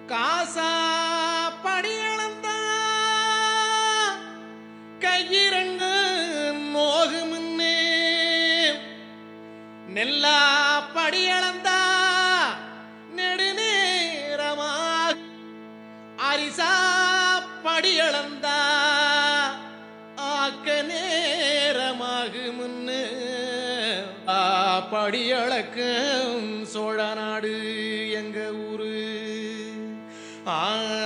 காசா படியளந்தா கையிரண்டு நோகு முன்னே நெல்லா படியளந்தா நெடுநேரமா அரிசா படியளந்தா ஆக்க நேரமாகு முன்னு ஆ படியளக்கும் சோழ நாடு எங்க ஊரு ஆ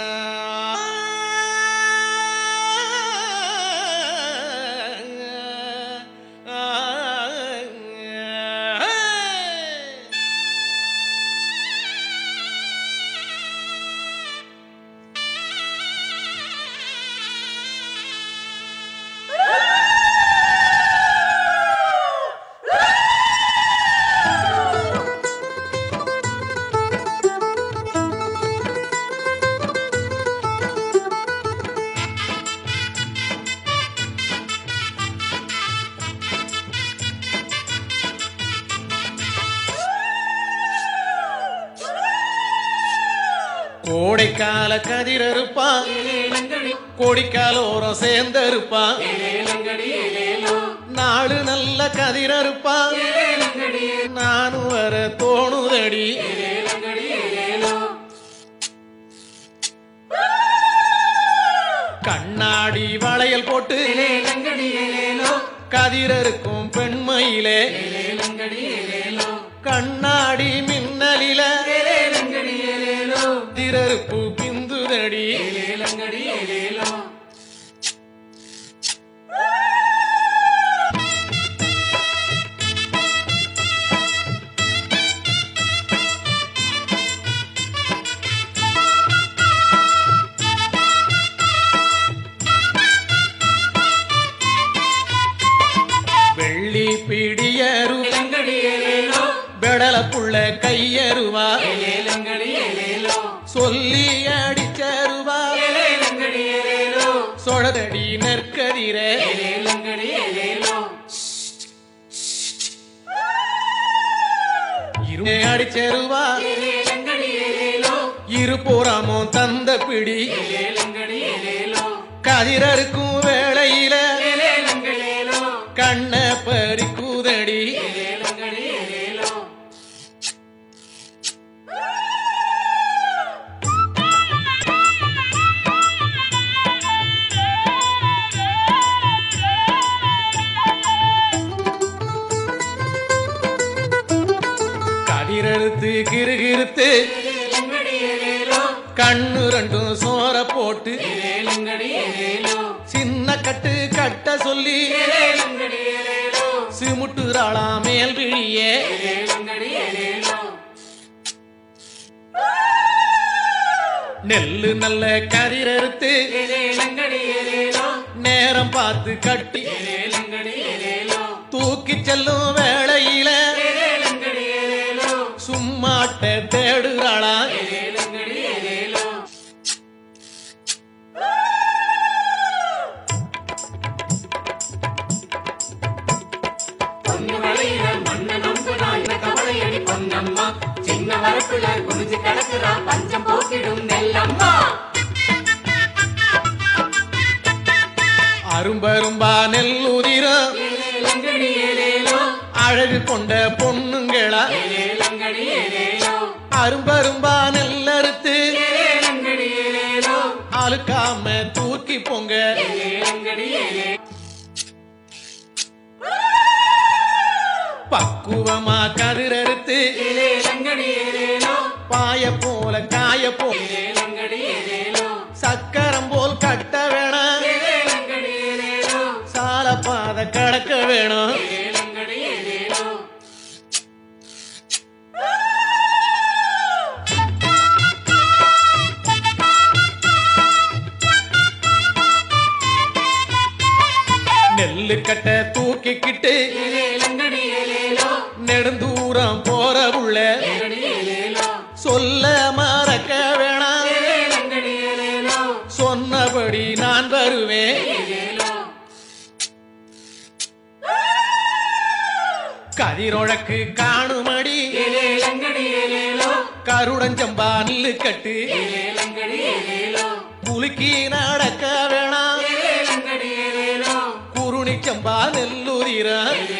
கோடைக்கால கதிரறுப்பான் கோடிக்காலோரம் சேர்ந்தறுப்பான் நாடு நல்ல கதிரறுப்பான் நானும் வர தோணுதடி கண்ணாடி வளையல் போட்டு கதிரறுக்கும் பெண்மையிலே கண்ணாடி மின்னலில திரறுப்பு பிந்துதடி வெள்ளி பிடியரு பெடல புள்ள கையருவா சொல்லி அடிச்சருவா சொழதடி நெற்கதிரே இருமே அடிச்சருவா இரு போறாமோ தந்த பிடி கதிரருக்கும் வேளையில கண்ண பறிக்குதடி கதிரறுத்து கிருகிருத்து கண்ணு ரெண்டும் சோற போட்டு சின்ன கட்டு கட்ட சொல்லி சிமுட்டுறாளா மேல் விழியே நெல்லு நல்ல கதிரறுத்து நேரம் பார்த்து கட்டி தூக்கி செல்லும் வேளையில சும்மாட்ட தேடுறாளா பொண்ணு வளையில மண்ண நம்புறா இந்த கவலையடி பொன்னம்மா சின்ன வரப்புல குனிஞ்சு கிடக்குறா பஞ்சம் போக்கிடும் நெல்லம்மா அரும்பரும்பா நெல்லுதிரம் ஏலேலங்கடி ஏலேலோ அழகு கொண்ட பொண்ணுங்களா ஏலேலங்கடி ஏலேலோ அரும்பரும்பா நெல்லறுத்து ஏலேலங்கடி ஏலேலோ அழுக்காம தூக்கி போங்க ஏலேலங்கடி ஏலே பக்குவமா கதிரறுத்து ஏலேலங்கடி ஏலேலோ பாய போல காய போ ஏலேலங்கடி ஏலேலோ சக்கரம் போல் கட்ட வேணாம் ஏலேலங்கடி ஏலேலோ சால பாத கடக்க வேணும் ஏலேலங்கடி ஏலேலோ நெல்லு கட்ட தூக்கிக்கிட்டு ஏலேலங்கடி ஏலேலோ நெடுந்தூரம் போற உள்ள ஏலங்கடி ஏலேலோ சொல்ல மறக்க வேணாம் ஏலேலங்கடி ஏலேலோ சொன்னபடி நான் வருவேன் ஏலேலோ கதிரொழக்கு காணுமடி ஏலேலங்கடி ஏலேலோ கருடஞ்சம் கம்பா நெல்லு கட்டு ஏலேலங்கடி ஏலேலோ குலுக்கி நடக்க வேணாம் ஏலேலங்கடி ஏலேலோ குருணி சம்பா நெல்லுதிரம்